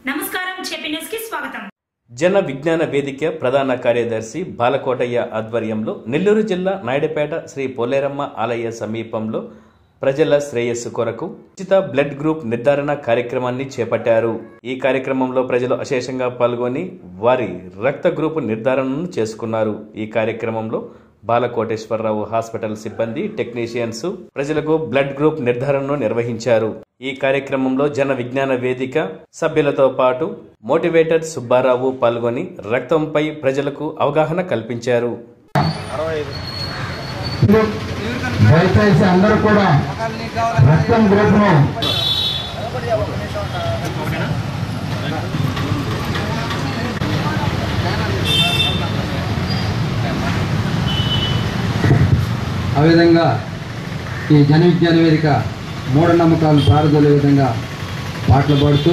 నమస్కారం చెప్పి న్యూస్ కి స్వాగతం జన విజ్ఞాన వేదిక ప్రధాన కార్యదర్శి బాలకోటయ్య ఆధ్వర్యంలో నెల్లూరు జిల్లా నాయుడుపేట శ్రీ పోలేరమ్మ ఆలయ సమీపంలో ప్రజల శ్రేయస్సు కొరకు ఉచిత బ్లడ్ గ్రూప్ నిర్ధారణ కార్యక్రమాన్ని చేపట్టారు ఈ కార్యక్రమంలో ప్రజలు అశేషంగా పాల్గొని వారి రక్త గ్రూపు నిర్ధారణను చేసుకున్నారు ఈ కార్యక్రమంలో బాలకోటేశ్వరరావు హాస్పిటల్ సిబ్బంది టెక్నీషియన్స్ ప్రజలకు బ్లడ్ గ్రూప్ నిర్ధారణను నిర్వహించారు ఈ కార్యక్రమంలో జన విజ్ఞాన వేదిక సభ్యులతో పాటు మోటివేటర్ సుబ్బారావు పాల్గొని రక్తంపై ప్రజలకు అవగాహన కల్పించారు దయచేసి అందరూ కూడా రక్తం గ్రూప్ను ఆ విధంగా ఈ జన విజ్ఞాన వేదిక మూఢనమ్మకాలను పారదోలే విధంగా పాటలు పాడుతూ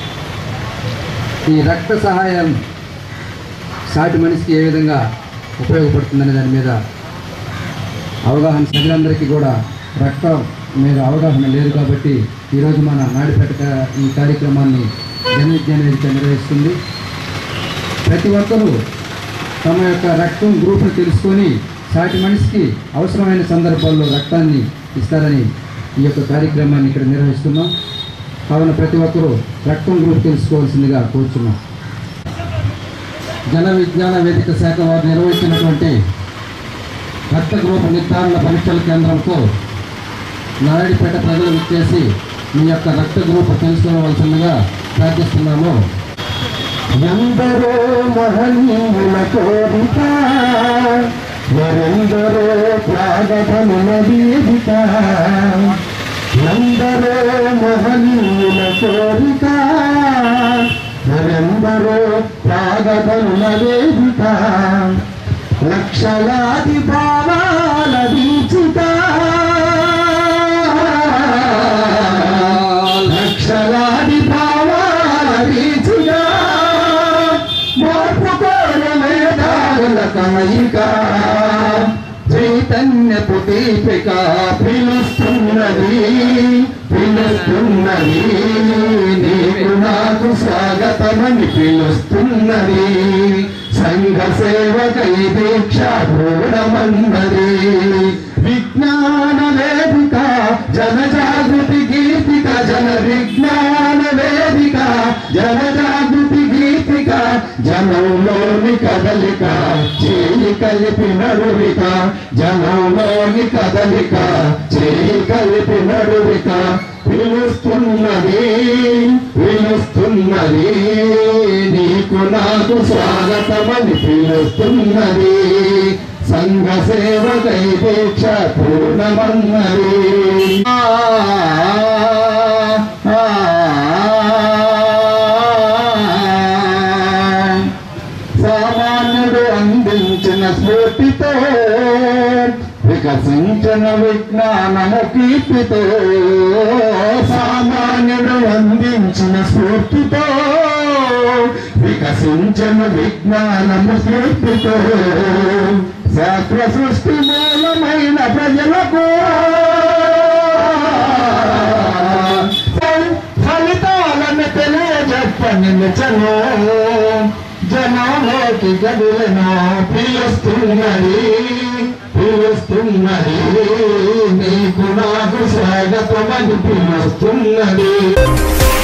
ఈ రక్త సహాయం సాటి మనిషికి ఏ విధంగా ఉపయోగపడుతుందనే దాని మీద అవగాహన ప్రజలందరికీ కూడా రక్తం మీద అవగాహన లేదు కాబట్టి ఈరోజు మన నాడిపేట కా- ఈ కార్యక్రమాన్ని జన విజ్ఞాన వేదిక నిర్వహిస్తుంది ప్రతి ఒక్కరూ తమ యొక్క రక్తం గ్రూప్ను తెలుసుకొని సాటి మనిషికి అవసరమైన సందర్భాల్లో రక్తాన్ని ఇస్తారని ఈ యొక్క కార్యక్రమాన్ని ఇక్కడ నిర్వహిస్తున్నాం కావున ప్రతి ఒక్కరూ రక్తం గ్రూప్ తెలుసుకోవాల్సిందిగా కోరుచున్నాం జన విజ్ఞాన వేదిక శాఖ వారు నిర్వహించినటువంటి రక్త గ్రూప నిర్ధారణ పరీక్షల కేంద్రంకు నారాయణపేట ప్రజలు విచ్చేసి మీ యొక్క రక్త గ్రూప్ తెలుసుకోవలసిందిగా ప్రార్థిస్తున్నాము ఎందరో మహనీయుల కోరిక మరెందరో త్యాగధనుల వేదిక ఎందరో మహనీయుల కోరిక మరెందరో త్యాగధనుల వేదిక లక్షలాది భావాల వీచిక లక్షలాది భావాల వీచిక మార్పు కోరమేదారుల కలయిక చైతన్యపు దీపిక పిలుస్తున్నది పిలుస్తున్నది నీకు నాకు స్వాగతమని పిలుస్తున్నది సంఘ సేవకై దీక్ష దూడమన్నది విజ్ఞాన వేదిక జన జాగృతి గీతిక జన విజ్ఞాన వేదిక జన జాగృతి గీతిక జనంలోని కదలిక చేయి కలిపి నడువిక జనంలోని కదలిక చేయి కలిపి నడువిక పిలుస్తున్నది పిలుస్తున్నది నీకు నాకు స్వాగతమని పిలుస్తున్నది సంఘ సేవకై దీక్ష పూర్ణమన్నది ఆ, ఆ, ఆ. సామాన్యుడు అందించిన స్ఫూర్తితో వికసించిన విజ్ఞానము కీర్తితో సామాన్యుడు అందించిన స్ఫూర్తితో వికసించిన విజ్ఞానము స్ఫూర్తితో శాస్త్ర సృష్టి మూలమైన ప్రజలకు ఫలితాలను తెలియజెప్పని నిజను జనంలోకి గదులను పిలుస్తున్నది పిలుస్తున్నది నీకు నాకు స్వాగతమని పిలుస్తున్నది